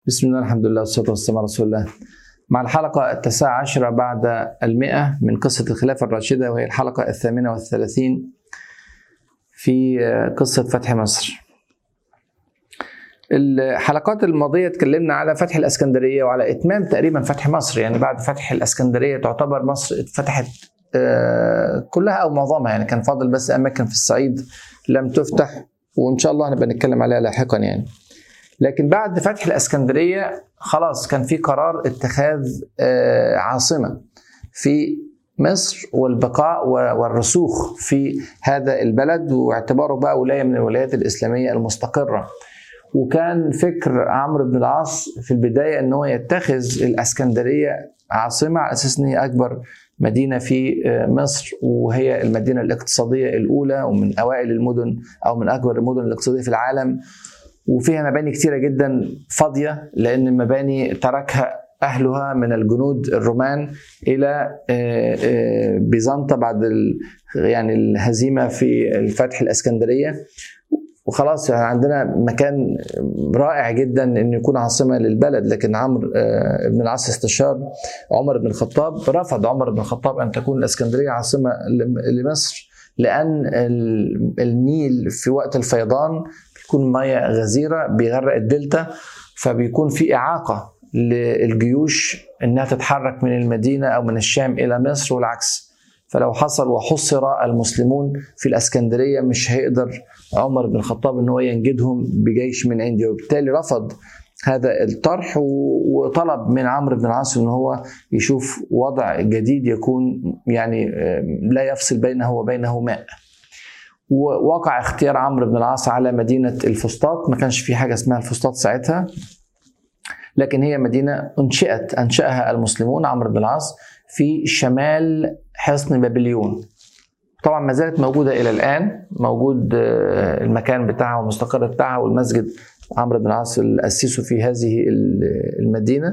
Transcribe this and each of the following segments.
بسم الله الحمد لله والصلاة والسلام على رسول الله مع الحلقة التاسعة عشرة بعد المئة من قصة الخلافة الراشدة وهي الحلقة الثامنة والثلاثين في قصة فتح مصر الحلقات الماضية اتكلمنا على فتح الإسكندرية وعلى إتمام تقريبا فتح مصر يعني بعد فتح الإسكندرية تعتبر مصر اتفتحت كلها أو معظمها يعني كان فاضل بس أماكن في الصعيد لم تفتح وإن شاء الله هنبقى نتكلم عليها لاحقا يعني لكن بعد فتح الاسكندريه خلاص كان في قرار اتخاذ عاصمه في مصر والبقاء والرسوخ في هذا البلد واعتباره بقى ولايه من الولايات الاسلاميه المستقره وكان فكر عمرو بن العاص في البدايه ان هو يتخذ الاسكندريه عاصمه على اساس ان هي اكبر مدينه في مصر وهي المدينه الاقتصاديه الاولى ومن اوائل المدن او من اكبر المدن الاقتصاديه في العالم وفيها مباني كتيره جدا فاضيه لان المباني تركها اهلها من الجنود الرومان الى بيزنطة بعد يعني الهزيمه في الفتح الاسكندريه وخلاص عندنا مكان رائع جدا ان يكون عاصمه للبلد لكن عمرو بن العاص استشار عمر بن الخطاب رفض عمر بن الخطاب ان تكون الاسكندريه عاصمه لمصر لان النيل في وقت الفيضان بتكون ميه غزيره بيغرق الدلتا فبيكون في اعاقه للجيوش انها تتحرك من المدينه او من الشام الى مصر والعكس فلو حصل وحصر المسلمون في الاسكندريه مش هيقدر عمر بن الخطاب ان هو ينجدهم بجيش من عنده وبالتالي رفض هذا الطرح وطلب من عمرو بن العاص ان هو يشوف وضع جديد يكون يعني لا يفصل بينه وبينه ماء ووقع اختيار عمرو بن العاص على مدينة الفسطاط ما كانش في حاجة اسمها الفسطاط ساعتها لكن هي مدينة أنشئت أنشأها المسلمون عمرو بن العاص في شمال حصن بابليون طبعا ما زالت موجودة إلى الآن موجود المكان بتاعها والمستقر بتاعها والمسجد عمرو بن العاص اللي أسسه في هذه المدينة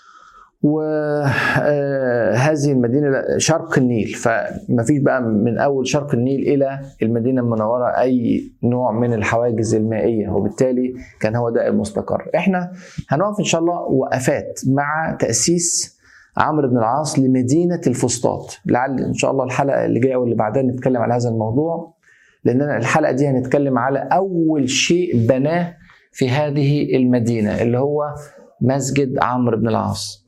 وهذه المدينه شرق النيل فما فيش بقى من اول شرق النيل الى المدينه المنوره اي نوع من الحواجز المائيه وبالتالي كان هو ده المستقر احنا هنقف ان شاء الله وقفات مع تاسيس عمرو بن العاص لمدينه الفسطاط لعل ان شاء الله الحلقه اللي جايه واللي بعدها نتكلم على هذا الموضوع لان الحلقه دي هنتكلم على اول شيء بناه في هذه المدينه اللي هو مسجد عمرو بن العاص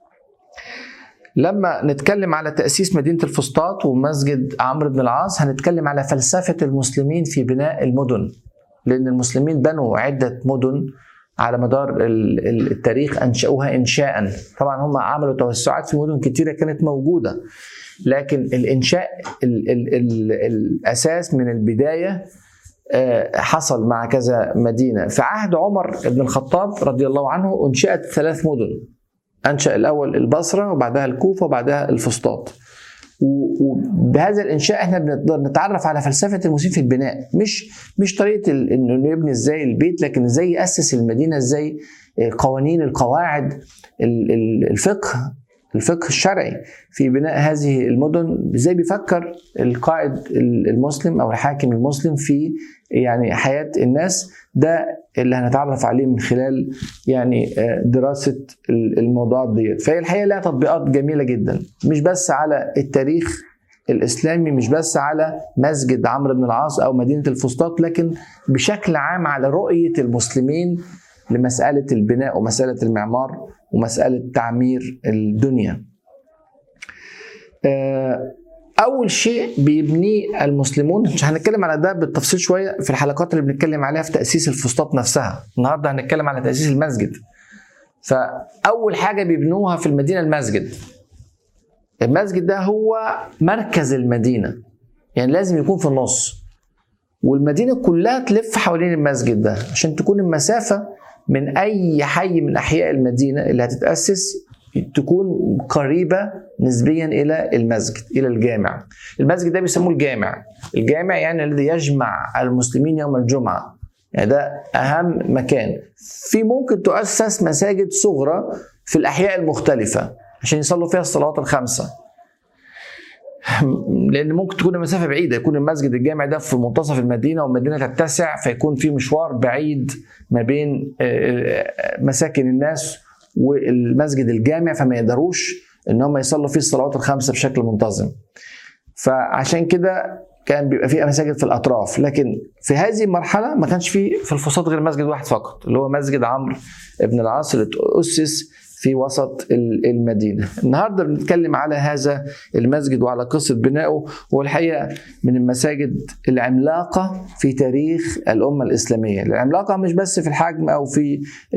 لما نتكلم على تأسيس مدينة الفسطاط ومسجد عمرو بن العاص هنتكلم على فلسفة المسلمين في بناء المدن لأن المسلمين بنوا عدة مدن على مدار التاريخ أنشأوها إنشاء طبعا هم عملوا توسعات في مدن كتيرة كانت موجودة لكن الإنشاء ال ال ال الأساس من البداية حصل مع كذا مدينة في عهد عمر بن الخطاب رضي الله عنه أنشأت ثلاث مدن انشا الاول البصره وبعدها الكوفه وبعدها الفسطاط وبهذا الانشاء احنا بنقدر نتعرف على فلسفه المسلمين في البناء مش مش طريقه انه يبني ازاي البيت لكن ازاي ياسس المدينه ازاي قوانين القواعد الفقه الفقه الشرعي في بناء هذه المدن ازاي بيفكر القائد المسلم او الحاكم المسلم في يعني حياه الناس ده اللي هنتعرف عليه من خلال يعني دراسه الموضوعات ديت فهي الحقيقه لها تطبيقات جميله جدا مش بس على التاريخ الاسلامي مش بس على مسجد عمرو بن العاص او مدينه الفسطاط لكن بشكل عام على رؤيه المسلمين لمساله البناء ومساله المعمار ومساله تعمير الدنيا. اول شيء بيبنيه المسلمون مش هنتكلم على ده بالتفصيل شويه في الحلقات اللي بنتكلم عليها في تاسيس الفسطاط نفسها النهارده هنتكلم على تاسيس المسجد فاول حاجه بيبنوها في المدينه المسجد المسجد ده هو مركز المدينه يعني لازم يكون في النص والمدينه كلها تلف حوالين المسجد ده عشان تكون المسافه من اي حي من احياء المدينه اللي هتتاسس تكون قريبه نسبيا الى المسجد الى الجامع المسجد ده بيسموه الجامع الجامع يعني الذي يجمع المسلمين يوم الجمعه يعني ده اهم مكان في ممكن تؤسس مساجد صغرى في الاحياء المختلفه عشان يصلوا فيها الصلوات الخمسه لان ممكن تكون المسافه بعيده يكون المسجد الجامع ده في منتصف المدينه والمدينه تتسع فيكون في مشوار بعيد ما بين مساكن الناس والمسجد الجامع فما يقدروش ان هم يصلوا فيه الصلوات الخمسه بشكل منتظم فعشان كده كان بيبقى في مساجد في الاطراف لكن في هذه المرحله ما كانش في في الفسطاط غير مسجد واحد فقط اللي هو مسجد عمرو بن العاص اللي اسس في وسط المدينة النهاردة بنتكلم على هذا المسجد وعلى قصة بنائه والحقيقة من المساجد العملاقة في تاريخ الأمة الإسلامية العملاقة مش بس في الحجم أو في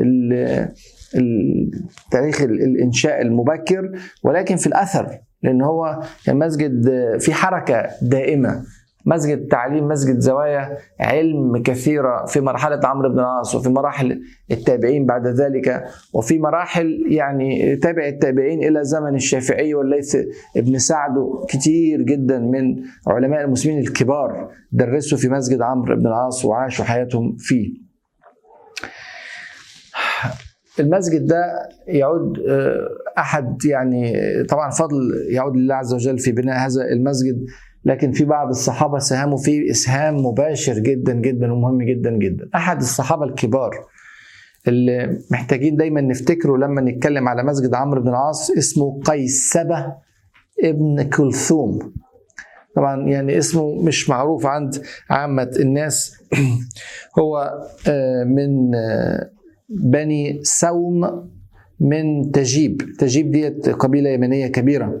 تاريخ الإنشاء المبكر ولكن في الأثر لأن هو كان مسجد في حركة دائمة مسجد تعليم مسجد زوايا علم كثيرة في مرحلة عمرو بن العاص وفي مراحل التابعين بعد ذلك وفي مراحل يعني تابع التابعين إلى زمن الشافعي والليث ابن سعد كتير جدا من علماء المسلمين الكبار درسوا في مسجد عمرو بن العاص وعاشوا حياتهم فيه المسجد ده يعود احد يعني طبعا فضل يعود لله عز وجل في بناء هذا المسجد لكن في بعض الصحابه ساهموا فيه اسهام مباشر جدا جدا ومهم جدا جدا احد الصحابه الكبار اللي محتاجين دايما نفتكره لما نتكلم على مسجد عمرو بن العاص اسمه قيسبه ابن كلثوم طبعا يعني اسمه مش معروف عند عامة الناس هو من بني سوم من تجيب تجيب ديت قبيلة يمنية كبيرة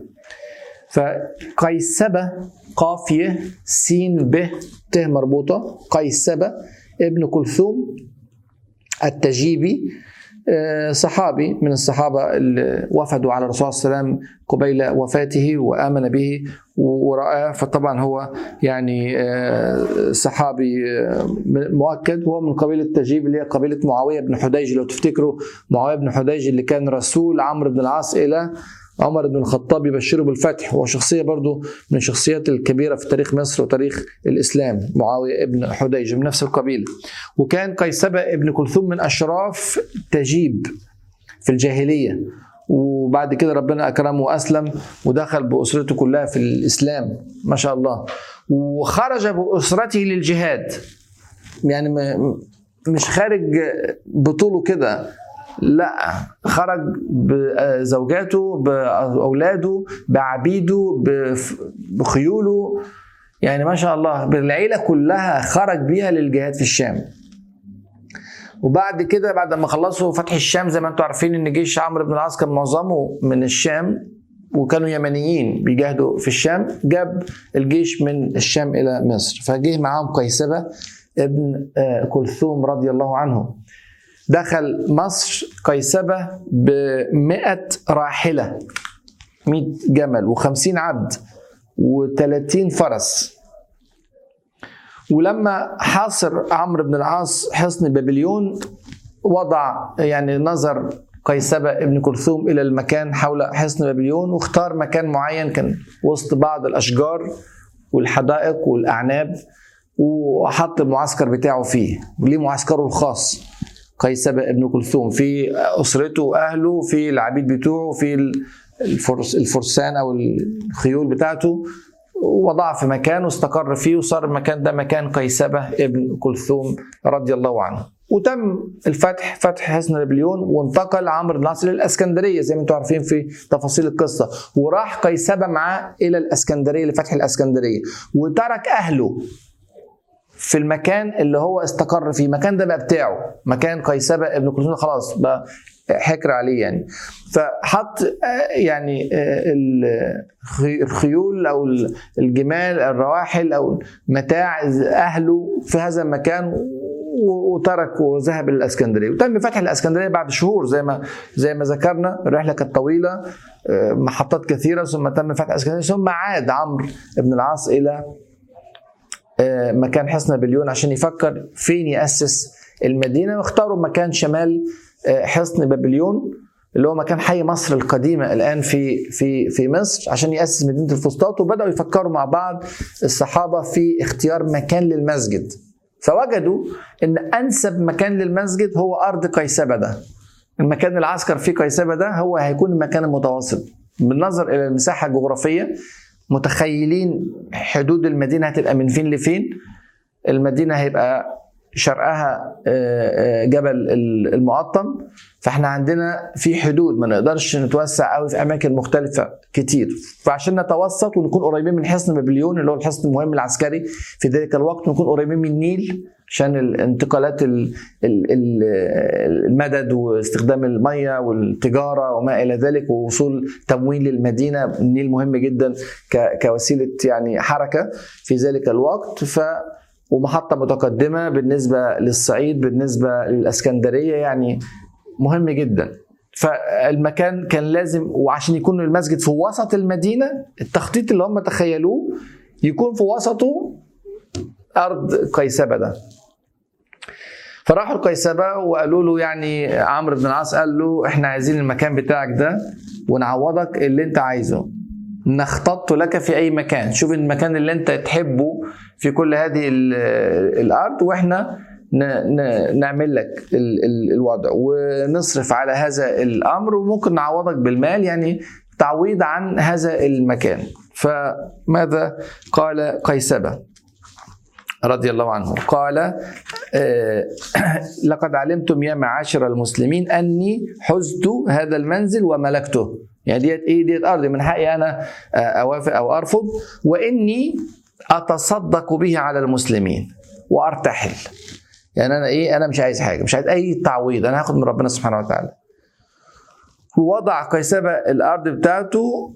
فقيسبة قافية سين ب ت مربوطة قيسبة ابن كلثوم التجيبي صحابي من الصحابة اللي وفدوا على الرسول صلى الله عليه وسلم قبيل وفاته وآمن به ورآه فطبعا هو يعني صحابي مؤكد وهو من قبيلة تجيب اللي هي قبيلة معاوية بن حديج لو تفتكروا معاوية بن حديج اللي كان رسول عمرو بن العاص إلى عمر بن الخطاب يبشره بالفتح وهو شخصية برضو من الشخصيات الكبيرة في تاريخ مصر وتاريخ الإسلام معاوية ابن حديج من نفس القبيلة وكان قيسبة ابن كلثوم من أشراف تجيب في الجاهلية وبعد كده ربنا أكرمه وأسلم ودخل بأسرته كلها في الإسلام ما شاء الله وخرج بأسرته للجهاد يعني مش خارج بطوله كده لا خرج بزوجاته باولاده بعبيده بخيوله يعني ما شاء الله بالعيله كلها خرج بيها للجهاد في الشام وبعد كده بعد ما خلصوا فتح الشام زي ما انتم عارفين ان جيش عمرو بن العاص كان معظمه من الشام وكانوا يمنيين بيجاهدوا في الشام جاب الجيش من الشام الى مصر فجه معاهم قيسبه ابن كلثوم رضي الله عنه دخل مصر قيسبة بمئة راحلة مئة جمل وخمسين عبد وثلاثين فرس ولما حاصر عمرو بن العاص حصن بابليون وضع يعني نظر قيسبة ابن كلثوم إلى المكان حول حصن بابليون واختار مكان معين كان وسط بعض الأشجار والحدائق والأعناب وحط المعسكر بتاعه فيه وليه معسكره الخاص قيسبة ابن كلثوم في أسرته وأهله في العبيد بتوعه في الفرس الفرسان أو الخيول بتاعته وضع في مكان واستقر فيه وصار المكان ده مكان قيسبة ابن كلثوم رضي الله عنه وتم الفتح فتح حصن نابليون وانتقل عمرو بن العاص للاسكندريه زي ما انتم عارفين في تفاصيل القصه وراح قيسبه معاه الى الاسكندريه لفتح الاسكندريه وترك اهله في المكان اللي هو استقر فيه المكان ده بقى بتاعه مكان قيسبة ابن كلثوم خلاص بقى حكر عليه يعني فحط يعني الخيول او الجمال الرواحل او متاع اهله في هذا المكان وترك وذهب للاسكندريه وتم فتح الاسكندريه بعد شهور زي ما زي ما ذكرنا الرحله كانت طويله محطات كثيره ثم تم فتح الاسكندريه ثم عاد عمرو بن العاص الى مكان حصن بليون عشان يفكر فين يأسس المدينة واختاروا مكان شمال حصن بابليون اللي هو مكان حي مصر القديمة الآن في في في مصر عشان يأسس مدينة الفسطاط وبدأوا يفكروا مع بعض الصحابة في اختيار مكان للمسجد فوجدوا ان انسب مكان للمسجد هو ارض قيسبه ده المكان العسكر في قيسبه ده هو هيكون المكان المتوسط بالنظر الى المساحه الجغرافيه متخيلين حدود المدينه هتبقى من فين لفين المدينه هيبقى شرقها آه، آه، جبل المقطم فاحنا عندنا في حدود ما نقدرش نتوسع قوي في اماكن مختلفه كتير فعشان نتوسط ونكون قريبين من حصن بابليون اللي هو الحصن المهم العسكري في ذلك الوقت نكون قريبين من النيل عشان الانتقالات المدد واستخدام الميه والتجاره وما الى ذلك ووصول تمويل للمدينه النيل مهم جدا كوسيله يعني حركه في ذلك الوقت ف ومحطة متقدمة بالنسبة للصعيد بالنسبة للإسكندرية يعني مهم جدا فالمكان كان لازم وعشان يكون المسجد في وسط المدينة التخطيط اللي هم تخيلوه يكون في وسطه أرض قيسبة ده فراحوا القيسبة وقالوا له يعني عمرو بن العاص قال له احنا عايزين المكان بتاعك ده ونعوضك اللي انت عايزه نختط لك في اي مكان شوف المكان اللي انت تحبه في كل هذه الارض واحنا نعمل لك الوضع ونصرف على هذا الامر وممكن نعوضك بالمال يعني تعويض عن هذا المكان فماذا قال قيسبه رضي الله عنه قال آه، لقد علمتم يا معاشر المسلمين اني حزت هذا المنزل وملكته يعني ديت ايه ديت ارضي من حقي انا آه، اوافق او ارفض واني اتصدق به على المسلمين وارتحل يعني انا ايه انا مش عايز حاجه مش عايز اي تعويض انا هاخد من ربنا سبحانه وتعالى ووضع قيسبة الارض بتاعته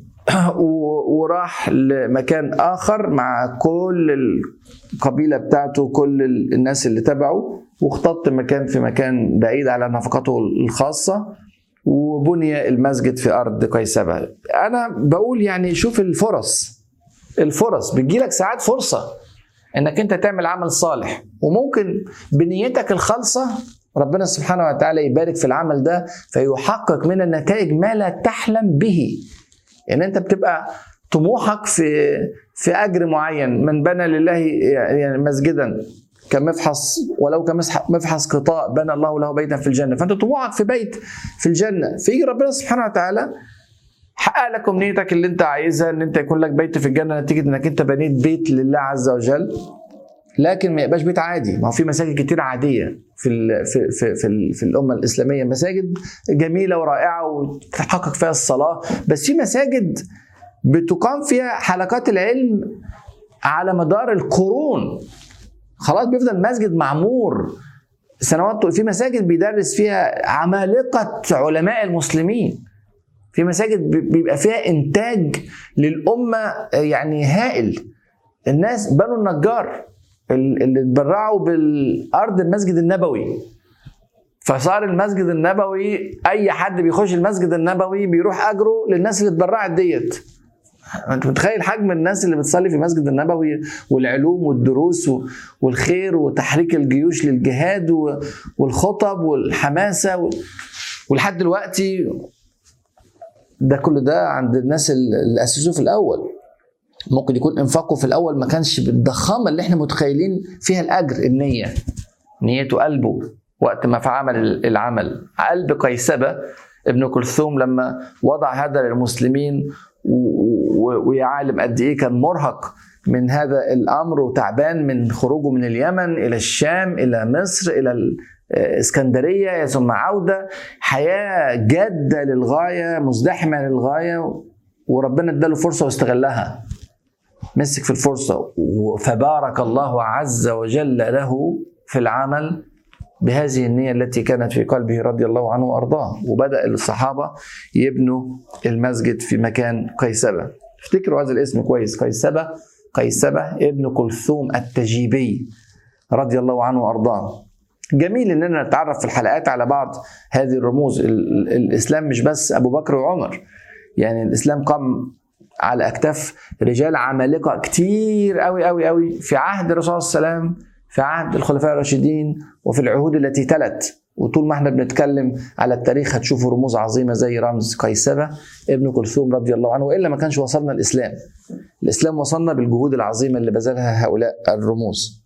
وراح لمكان اخر مع كل القبيله بتاعته كل الناس اللي تبعه واختط مكان في مكان بعيد على نفقته الخاصه وبني المسجد في ارض قيسبه انا بقول يعني شوف الفرص الفرص بتجيلك ساعات فرصه انك انت تعمل عمل صالح وممكن بنيتك الخالصه ربنا سبحانه وتعالى يبارك في العمل ده فيحقق من النتائج ما لا تحلم به يعني انت بتبقى طموحك في في اجر معين من بنى لله يعني مسجدا كمفحص ولو كمفحص قطاع بنى الله له بيتا في الجنه فانت طموحك في بيت في الجنه فيجي ربنا سبحانه وتعالى حقق لك امنيتك اللي انت عايزها ان انت يكون لك بيت في الجنه نتيجه انك انت بنيت بيت لله عز وجل لكن ما يبقاش بيت عادي ما هو في مساجد كتير عاديه في ال في في في, ال في الامه الاسلاميه مساجد جميله ورائعه وتتحقق فيها الصلاه بس في مساجد بتقام فيها حلقات العلم على مدار القرون خلاص بيفضل المسجد معمور سنوات في مساجد بيدرس فيها عمالقه علماء المسلمين في مساجد بيبقى فيها انتاج للامه يعني هائل الناس بنوا النجار اللي اتبرعوا بالارض المسجد النبوي فصار المسجد النبوي اي حد بيخش المسجد النبوي بيروح اجره للناس اللي اتبرعت ديت انت متخيل حجم الناس اللي بتصلي في المسجد النبوي والعلوم والدروس والخير وتحريك الجيوش للجهاد والخطب والحماسه ولحد دلوقتي ده كل ده عند الناس اللي اسسوه في الاول ممكن يكون انفاقه في الاول ما كانش بالضخامه اللي احنا متخيلين فيها الاجر النيه نيته قلبه وقت ما فعمل العمل قلب قيسبه ابن كلثوم لما وضع هذا للمسلمين ويعلم قد ايه كان مرهق من هذا الامر وتعبان من خروجه من اليمن الى الشام الى مصر الى الاسكندريه ثم عوده حياه جاده للغايه مزدحمه للغايه وربنا اداله فرصه واستغلها مسك في الفرصه فبارك الله عز وجل له في العمل بهذه النية التي كانت في قلبه رضي الله عنه وأرضاه وبدأ الصحابة يبنوا المسجد في مكان قيسبة افتكروا هذا الاسم كويس قيسبة قيسبة ابن كلثوم التجيبي رضي الله عنه وأرضاه جميل اننا نتعرف في الحلقات على بعض هذه الرموز الاسلام مش بس ابو بكر وعمر يعني الاسلام قام على اكتاف رجال عمالقه كتير قوي قوي قوي في عهد الرسول صلى الله عليه وسلم في عهد الخلفاء الراشدين وفي العهود التي تلت وطول ما احنا بنتكلم على التاريخ هتشوفوا رموز عظيمه زي رمز قيسبه ابن كلثوم رضي الله عنه والا ما كانش وصلنا الاسلام. الاسلام وصلنا بالجهود العظيمه اللي بذلها هؤلاء الرموز.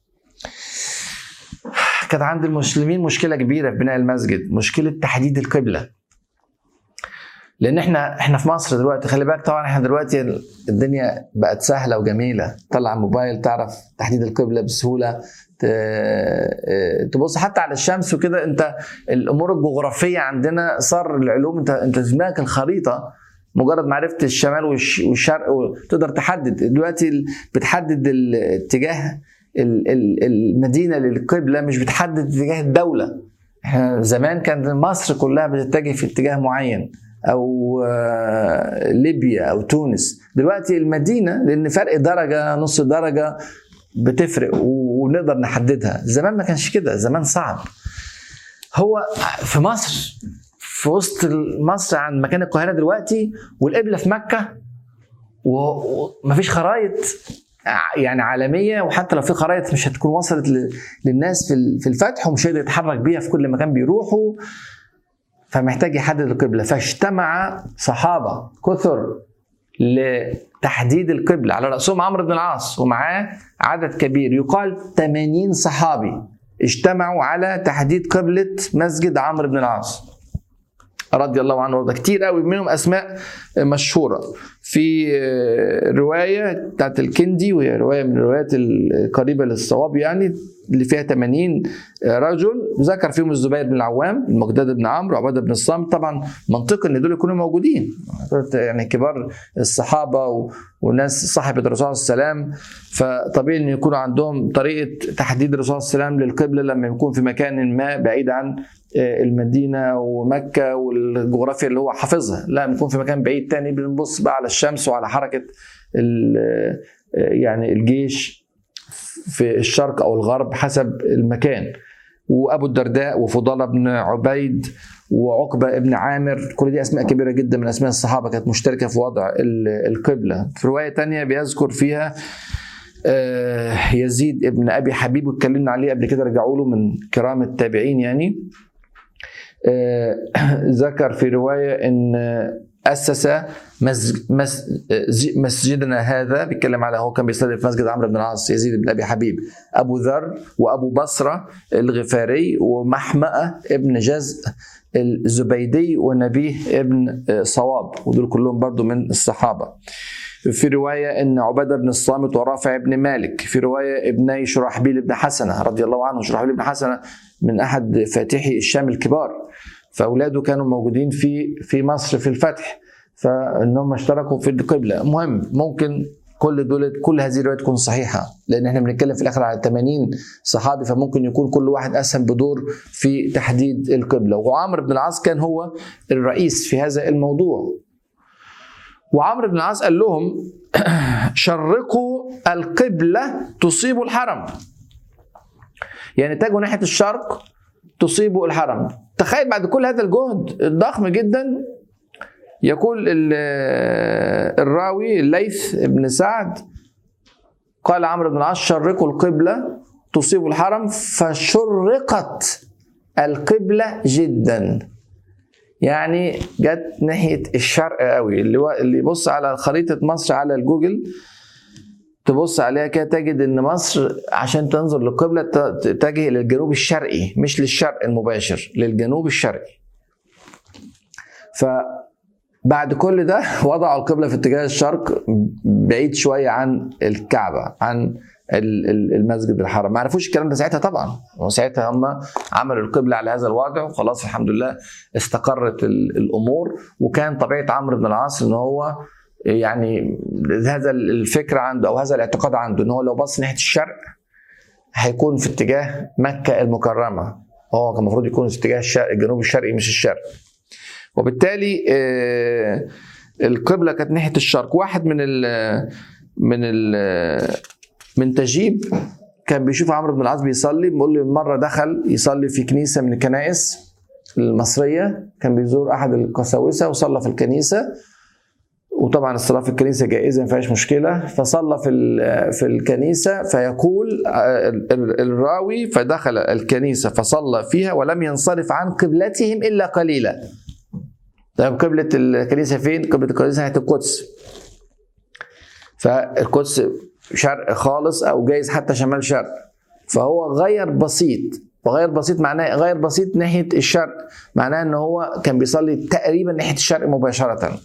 كانت عند المسلمين مشكله كبيره في بناء المسجد، مشكله تحديد القبله. لان احنا احنا في مصر دلوقتي خلي بالك طبعا احنا دلوقتي الدنيا بقت سهله وجميله طلع موبايل تعرف تحديد القبله بسهوله تبص حتى على الشمس وكده انت الامور الجغرافيه عندنا صار العلوم انت انت في دماغك الخريطه مجرد معرفه الشمال والشرق تقدر تحدد دلوقتي بتحدد الاتجاه المدينه للقبله مش بتحدد اتجاه الدوله احنا زمان كان مصر كلها بتتجه في اتجاه معين او ليبيا او تونس دلوقتي المدينه لان فرق درجه نص درجه بتفرق ونقدر نحددها زمان ما كانش كده زمان صعب هو في مصر في وسط مصر عن مكان القاهره دلوقتي والقبله في مكه ومفيش خرايط يعني عالميه وحتى لو في خرايط مش هتكون وصلت للناس في الفتح ومش هيقدر يتحرك بيها في كل مكان بيروحوا فمحتاج يحدد القبله فاجتمع صحابه كثر لتحديد القبله على راسهم عمرو بن العاص ومعاه عدد كبير يقال 80 صحابي اجتمعوا على تحديد قبله مسجد عمرو بن العاص رضي الله عنه وارضاه كتير قوي منهم اسماء مشهوره في روايه بتاعت الكندي وهي روايه من الروايات القريبه للصواب يعني اللي فيها 80 رجل ذكر فيهم الزبير بن العوام المقداد بن عمرو وعباده بن الصامت طبعا منطقي ان دول يكونوا موجودين يعني كبار الصحابه وناس صاحبة الرسول صلى الله عليه وسلم فطبيعي ان يكونوا عندهم طريقه تحديد الرسول صلى الله عليه وسلم للقبله لما يكون في مكان ما بعيد عن المدينه ومكه والجغرافيا اللي هو حافظها لا بنكون في مكان بعيد تاني بنبص بقى على الشمس وعلى حركه يعني الجيش في الشرق او الغرب حسب المكان وابو الدرداء وفضاله بن عبيد وعقبه ابن عامر كل دي اسماء كبيره جدا من اسماء الصحابه كانت مشتركه في وضع القبله في روايه تانية بيذكر فيها يزيد ابن ابي حبيب واتكلمنا عليه قبل كده رجعوا له من كرام التابعين يعني ذكر في روايه ان اسس مسجدنا هذا بيتكلم على هو كان بيصلي في مسجد عمرو بن العاص يزيد بن ابي حبيب ابو ذر وابو بصره الغفاري ومحمأه ابن جزء الزبيدي ونبيه ابن صواب ودول كلهم برضو من الصحابه في رواية أن عبادة بن الصامت ورافع بن مالك في رواية ابني شرحبيل بن حسنة رضي الله عنه شرحبيل بن حسنة من أحد فاتحي الشام الكبار فأولاده كانوا موجودين في في مصر في الفتح فإنهم اشتركوا في القبلة المهم ممكن كل دول كل هذه الروايات تكون صحيحه لان احنا بنتكلم في الاخر على 80 صحابي فممكن يكون كل واحد اسهم بدور في تحديد القبله وعمرو بن العاص كان هو الرئيس في هذا الموضوع وعمرو بن العاص قال لهم شرقوا القبله تصيبوا الحرم يعني اتجهوا ناحيه الشرق تصيبوا الحرم تخيل بعد كل هذا الجهد الضخم جدا يقول الراوي الليث بن سعد قال عمرو بن العاص شرقوا القبلة تصيب الحرم فشرقت القبلة جدا يعني جت ناحية الشرق قوي اللي اللي يبص على خريطة مصر على الجوجل تبص عليها كده تجد ان مصر عشان تنظر للقبلة تتجه للجنوب الشرقي مش للشرق المباشر للجنوب الشرقي ف بعد كل ده وضعوا القبلة في اتجاه الشرق بعيد شوية عن الكعبة عن المسجد الحرام ما عرفوش الكلام ده ساعتها طبعا وساعتها هم عملوا القبلة على هذا الوضع وخلاص الحمد لله استقرت الأمور وكان طبيعة عمرو بن العاص ان هو يعني هذا الفكر عنده او هذا الاعتقاد عنده ان هو لو بص ناحيه الشرق هيكون في اتجاه مكه المكرمه هو كان المفروض يكون في اتجاه الشرق الجنوب الشرقي مش الشرق وبالتالي القبله كانت ناحيه الشرق واحد من ال من ال من تجيب كان بيشوف عمرو بن العاص بيصلي بيقول لي مره دخل يصلي في كنيسه من الكنائس المصريه كان بيزور احد القساوسه وصلى في الكنيسه وطبعا الصلاه في الكنيسه جائزه ما فيهاش مشكله فصلى في في الكنيسه فيقول الراوي فدخل الكنيسه فصلى فيها ولم ينصرف عن قبلتهم الا قليلا طيب قبلة الكنيسة فين؟ قبلة الكنيسة ناحية القدس. فالقدس شرق خالص أو جايز حتى شمال شرق. فهو غير بسيط وغير بسيط معناه غير بسيط ناحيه الشرق معناه ان هو كان بيصلي تقريبا ناحيه الشرق مباشره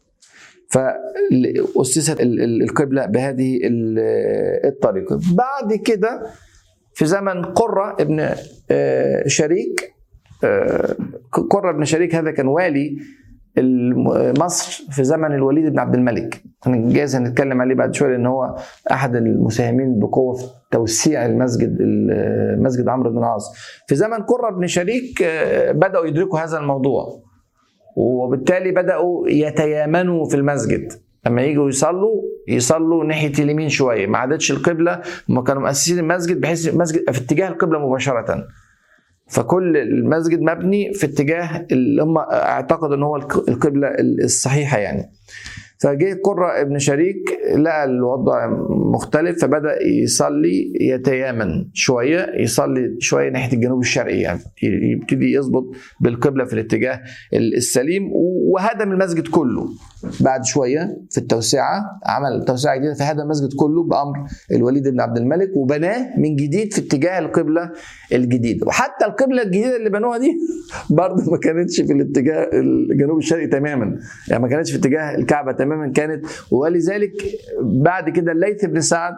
فأسست القبلة بهذه الطريقة بعد كده في زمن قرة ابن آه، شريك آه، قرة ابن شريك هذا كان والي مصر في زمن الوليد بن عبد الملك جايز هنتكلم عليه بعد شويه لان هو احد المساهمين بقوه في توسيع المسجد مسجد عمرو بن العاص في زمن قرة بن شريك آه، بداوا يدركوا هذا الموضوع وبالتالي بداوا يتيامنوا في المسجد لما يجوا يصلوا يصلوا ناحيه اليمين شويه ما عادتش القبله هم كانوا مؤسسين المسجد بحيث المسجد في اتجاه القبله مباشره فكل المسجد مبني في اتجاه اللي هم اعتقدوا ان هو القبله الصحيحه يعني فجه قرة ابن شريك لقى الوضع مختلف فبدأ يصلي يتيامن شوية يصلي شوية ناحية الجنوب الشرقي يعني يبتدي يظبط بالقبلة في الاتجاه السليم وهدم المسجد كله بعد شوية في التوسعة عمل توسعة جديدة فهدم المسجد كله بأمر الوليد بن عبد الملك وبناه من جديد في اتجاه القبلة الجديدة وحتى القبلة الجديدة اللي بنوها دي برضه ما كانتش في الاتجاه الجنوب الشرقي تماما يعني ما كانتش في اتجاه الكعبة تماما كانت ولذلك بعد كده الليث بن سعد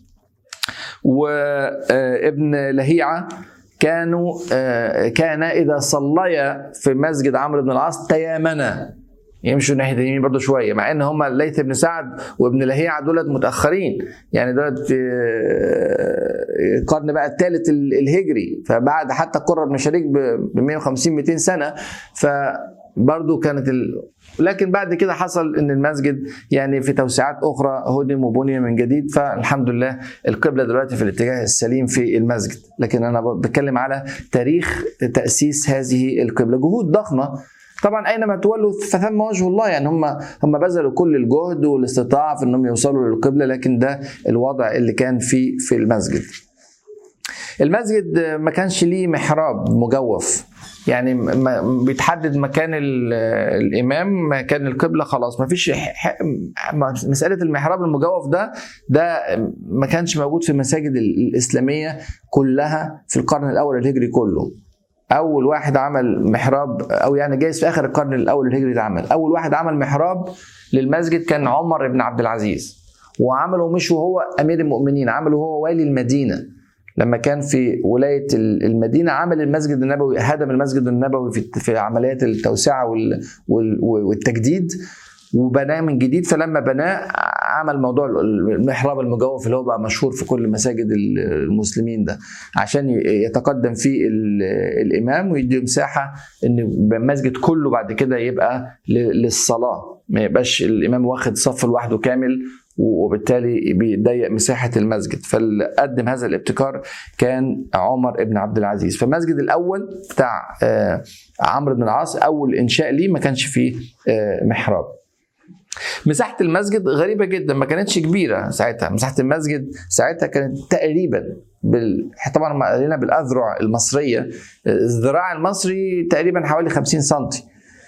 وابن لهيعة كانوا آه، كان إذا صليا في مسجد عمرو بن العاص تيامنا يمشوا ناحيه اليمين برضه شويه مع ان هم الليث بن سعد وابن لهيعه دولت متاخرين يعني دولت في آه، القرن بقى الثالث الهجري فبعد حتى قرة بن شريك ب 150 200 سنه ف برضو كانت ال... لكن بعد كده حصل ان المسجد يعني في توسعات اخرى هدم وبني من جديد فالحمد لله القبله دلوقتي في الاتجاه السليم في المسجد لكن انا بتكلم على تاريخ تاسيس هذه القبله جهود ضخمه طبعا اينما تولوا فثم وجه الله يعني هم هم بذلوا كل الجهد والاستطاعه في انهم يوصلوا للقبله لكن ده الوضع اللي كان فيه في المسجد. المسجد ما كانش ليه محراب مجوف يعني بيتحدد مكان الامام مكان القبله خلاص ما فيش مساله المحراب المجوف ده ده ما كانش موجود في المساجد الاسلاميه كلها في القرن الاول الهجري كله اول واحد عمل محراب او يعني جايز في اخر القرن الاول الهجري ده عمل اول واحد عمل محراب للمسجد كان عمر بن عبد العزيز وعمله مش وهو امير المؤمنين عمله هو والي المدينه لما كان في ولايه المدينه عمل المسجد النبوي هدم المسجد النبوي في في عمليات التوسعه والتجديد وبناه من جديد فلما بناه عمل موضوع المحراب المجوف اللي هو بقى مشهور في كل مساجد المسلمين ده عشان يتقدم فيه الامام ويدي مساحه ان المسجد كله بعد كده يبقى للصلاه ما يبقاش الامام واخد صف لوحده كامل وبالتالي بيضيق مساحة المسجد فاللي قدم هذا الابتكار كان عمر بن عبد العزيز فالمسجد الأول بتاع آه، عمرو بن العاص أول إنشاء ليه ما كانش فيه آه، محراب مساحة المسجد غريبة جدا ما كانتش كبيرة ساعتها مساحة المسجد ساعتها كانت تقريبا بال... طبعا ما قلنا بالأذرع المصرية الذراع المصري تقريبا حوالي 50 سنتي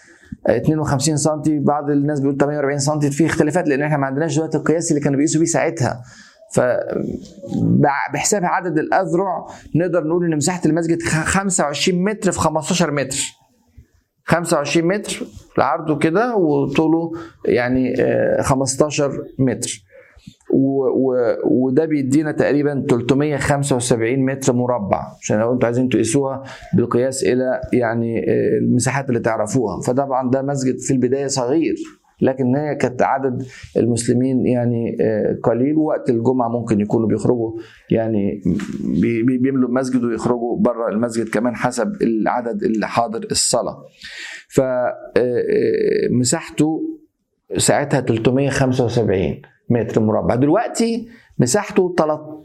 52 سم بعض الناس بيقول 48 سم في اختلافات لان احنا ما عندناش دلوقتي القياس اللي كانوا بيقيسوا بيه ساعتها ف بحساب عدد الاذرع نقدر نقول ان مساحه المسجد 25 متر في 15 متر 25 متر عرضه كده وطوله يعني 15 آه، متر و و وده بيدينا تقريبا 375 متر مربع عشان لو انتوا عايزين تقيسوها بالقياس الى يعني آه، المساحات اللي تعرفوها فطبعا ده مسجد في البدايه صغير لكن هي كانت عدد المسلمين يعني آه، قليل وقت الجمعه ممكن يكونوا بيخرجوا يعني بيملوا المسجد ويخرجوا بره المسجد كمان حسب العدد اللي حاضر الصلاه فمساحته آه، ساعتها 375 متر مربع دلوقتي مساحته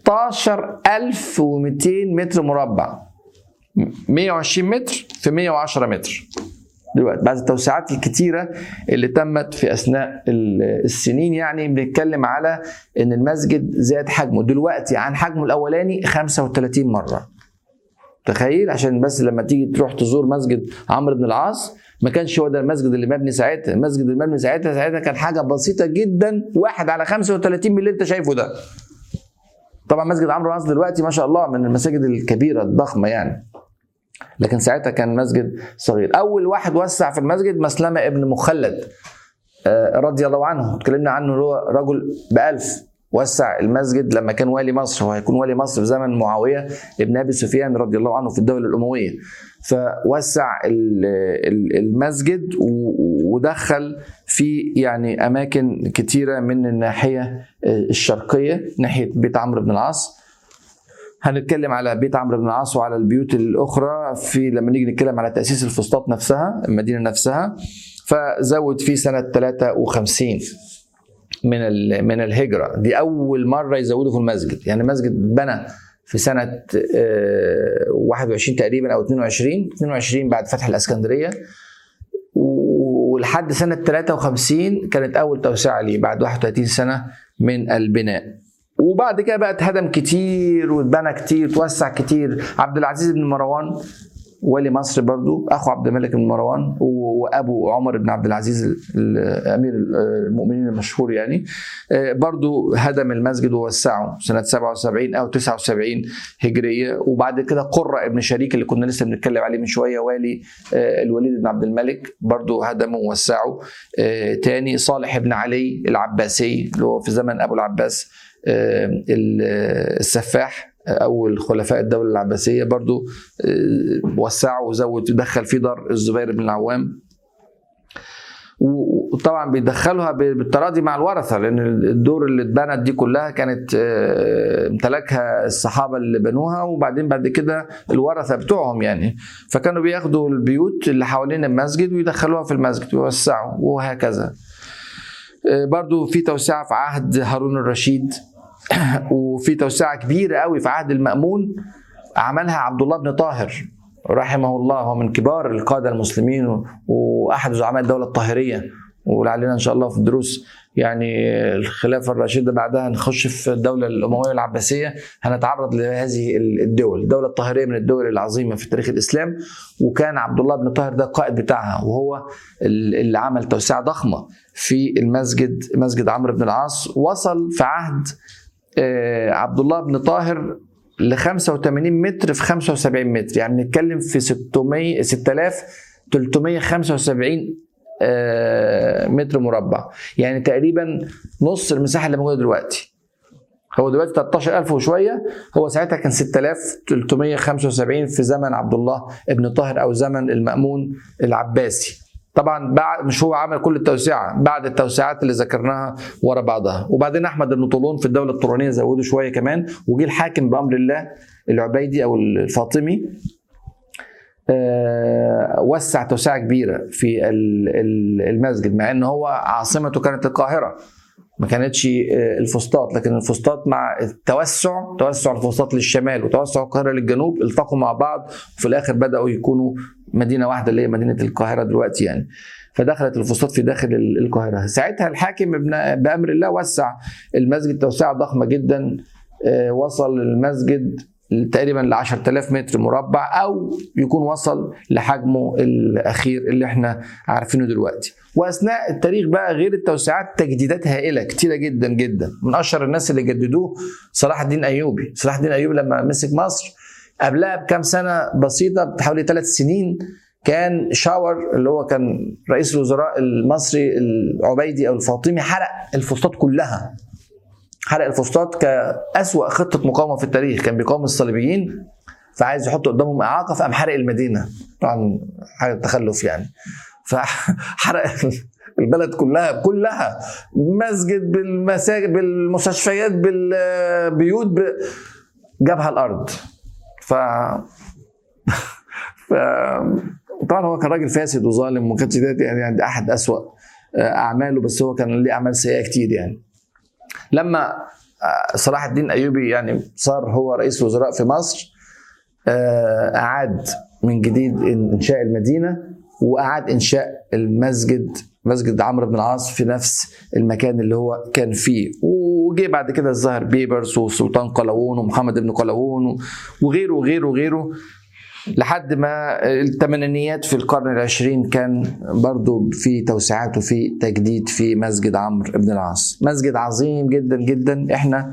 13200 متر مربع 120 متر في 110 متر دلوقتي بعد التوسعات الكتيرة اللي تمت في أثناء السنين يعني بنتكلم على إن المسجد زاد حجمه دلوقتي عن حجمه الأولاني 35 مرة تخيل عشان بس لما تيجي تروح تزور مسجد عمرو بن العاص ما كانش هو ده المسجد اللي مبني ساعتها المسجد اللي مبني ساعتها ساعتها كان حاجه بسيطه جدا واحد على 35 من اللي انت شايفه ده طبعا مسجد عمرو العاص دلوقتي ما شاء الله من المساجد الكبيره الضخمه يعني لكن ساعتها كان مسجد صغير اول واحد وسع في المسجد مسلمه ابن مخلد آه، رضي الله عنه اتكلمنا عنه هو رجل بألف وسع المسجد لما كان والي مصر وهيكون والي مصر في زمن معاويه ابن ابي سفيان رضي الله عنه في الدوله الامويه فوسع المسجد ودخل في يعني اماكن كتيره من الناحيه الشرقيه ناحيه بيت عمرو بن العاص هنتكلم على بيت عمرو بن العاص وعلى البيوت الاخرى في لما نيجي نتكلم على تاسيس الفسطاط نفسها المدينه نفسها فزود فيه سنه 53 من من الهجره دي اول مره يزودوا في المسجد يعني المسجد بنى في سنه 21 آه، تقريبا او 22 22 بعد فتح الاسكندريه ولحد سنه 53 كانت اول توسعه ليه بعد 31 سنه من البناء وبعد كده بقى اتهدم كتير واتبنى كتير توسع كتير عبد العزيز بن مروان ولي مصر برضو اخو عبد الملك بن مروان وابو عمر بن عبد العزيز امير المؤمنين المشهور يعني آه، برضو هدم المسجد ووسعه سنه 77 او 79 هجريه وبعد كده قرة ابن شريك اللي كنا لسه بنتكلم عليه من شويه والي آه، الوليد بن عبد الملك برضو هدمه ووسعه آه، تاني صالح بن علي العباسي اللي هو في زمن ابو العباس السفاح او الخلفاء الدوله العباسيه برضو آه، وسعوا وزود دخل في دار الزبير بن العوام وطبعا بيدخلها بالتراضي مع الورثه لان الدور اللي اتبنت دي كلها كانت آه، امتلكها الصحابه اللي بنوها وبعدين بعد كده الورثه بتوعهم يعني فكانوا بياخدوا البيوت اللي حوالين المسجد ويدخلوها في المسجد ويوسعوا وهكذا آه، برضو في توسعه في عهد هارون الرشيد وفي توسعه كبيره قوي في عهد المأمون عملها عبد الله بن طاهر رحمه الله هو من كبار القاده المسلمين واحد زعماء الدوله الطاهريه ولعلنا ان شاء الله في الدروس يعني الخلافه الراشده بعدها نخش في الدوله الامويه العباسيه هنتعرض لهذه الدول، الدوله الطاهريه من الدول العظيمه في تاريخ الاسلام وكان عبد الله بن طاهر ده القائد بتاعها وهو اللي عمل توسعه ضخمه في المسجد مسجد عمرو بن العاص وصل في عهد آه، عبد الله بن طاهر ل 85 متر في 75 متر يعني بنتكلم في 600 6375 آه، متر مربع يعني تقريبا نص المساحه اللي موجوده دلوقتي هو دلوقتي 13000 وشويه هو ساعتها كان 6375 في زمن عبد الله بن طاهر او زمن المأمون العباسي طبعا بعد مش هو عمل كل التوسعه بعد التوسعات اللي ذكرناها ورا بعضها وبعدين احمد بن طولون في الدوله الطولونيه زودوا شويه كمان وجي الحاكم بامر الله العبيدي او الفاطمي آه، وسع توسعه كبيره في المسجد مع ان هو عاصمته كانت القاهره ما كانتش آه، الفسطاط لكن الفسطاط مع التوسع توسع الفسطاط للشمال وتوسع القاهره للجنوب التقوا مع بعض وفي الاخر بداوا يكونوا مدينه واحده اللي هي مدينه القاهره دلوقتي يعني فدخلت الفسطاط في داخل القاهره ساعتها الحاكم بامر الله وسع المسجد توسعه ضخمه جدا آه، وصل المسجد تقريبا ل 10000 متر مربع او يكون وصل لحجمه الاخير اللي احنا عارفينه دلوقتي واثناء التاريخ بقى غير التوسعات تجديدات هائله كتيره جدا جدا من اشهر الناس اللي جددوه صلاح الدين ايوبي صلاح الدين ايوبي لما مسك مصر قبلها بكام سنه بسيطه بحوالي ثلاث سنين كان شاور اللي هو كان رئيس الوزراء المصري العبيدي او الفاطمي حرق الفسطاط كلها حرق الفسطاط كأسوأ خطة مقاومة في التاريخ كان بيقاوم الصليبيين فعايز يحط قدامهم إعاقة فقام حرق المدينة طبعا حاجة تخلف يعني فحرق البلد كلها كلها مسجد بالمساجد بالمستشفيات بالبيوت ب... جابها الارض ف ف طبعا هو كان راجل فاسد وظالم وما كانش يعني, يعني احد اسوأ اعماله بس هو كان ليه اعمال سيئه كتير يعني لما آه، صلاح الدين ايوبي يعني صار هو رئيس الوزراء في مصر آه، اعاد من جديد انشاء المدينه واعاد انشاء المسجد مسجد عمرو بن العاص في نفس المكان اللي هو كان فيه وجي بعد كده الظاهر بيبرس وسلطان قلاوون ومحمد بن قلاوون وغيره وغيره وغيره لحد ما الثمانينيات في القرن العشرين كان برضو في توسعات وفي تجديد في مسجد عمرو بن العاص مسجد عظيم جدا جدا احنا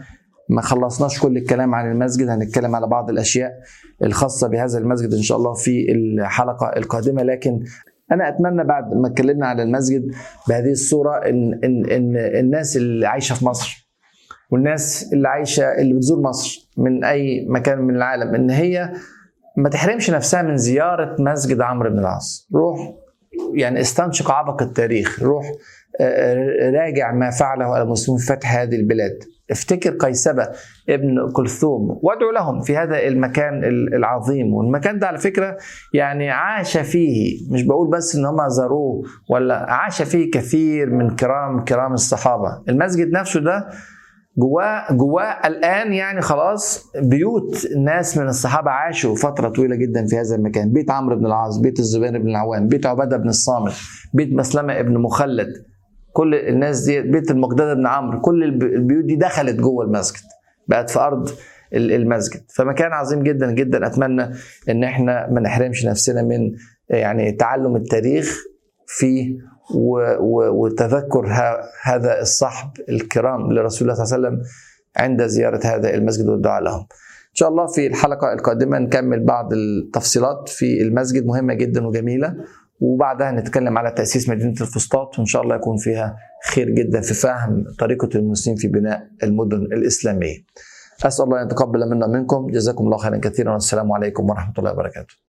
ما خلصناش كل الكلام عن المسجد هنتكلم على بعض الاشياء الخاصه بهذا المسجد ان شاء الله في الحلقه القادمه لكن انا اتمنى بعد ما اتكلمنا على المسجد بهذه الصوره ان ان ان الناس اللي عايشه في مصر والناس اللي عايشه اللي بتزور مصر من اي مكان من العالم ان هي ما تحرمش نفسها من زياره مسجد عمرو بن العاص روح يعني استنشق عبق التاريخ روح راجع ما فعله المسلمون في فتح هذه البلاد افتكر قيسبة ابن كلثوم وادعو لهم في هذا المكان العظيم والمكان ده على فكرة يعني عاش فيه مش بقول بس ان هم زاروه ولا عاش فيه كثير من كرام كرام الصحابة المسجد نفسه ده جواه جواه الان يعني خلاص بيوت ناس من الصحابه عاشوا فتره طويله جدا في هذا المكان بيت عمرو بن العاص بيت الزبير بن العوام بيت عباده بن الصامت بيت مسلمه ابن مخلد كل الناس دي بيت المقداد بن عمرو كل البيوت دي دخلت جوه المسجد بقت في ارض المسجد فمكان عظيم جدا جدا اتمنى ان احنا ما نحرمش نفسنا من يعني تعلم التاريخ فيه وتذكر هذا الصحب الكرام لرسول الله صلى الله عليه وسلم عند زياره هذا المسجد والدعاء لهم. ان شاء الله في الحلقه القادمه نكمل بعض التفصيلات في المسجد مهمه جدا وجميله وبعدها نتكلم على تأسيس مدينة الفسطاط وإن شاء الله يكون فيها خير جدا في فهم طريقة المسلمين في بناء المدن الإسلامية أسأل الله أن يتقبل منا منكم جزاكم الله خيرا كثيرا والسلام عليكم ورحمة الله وبركاته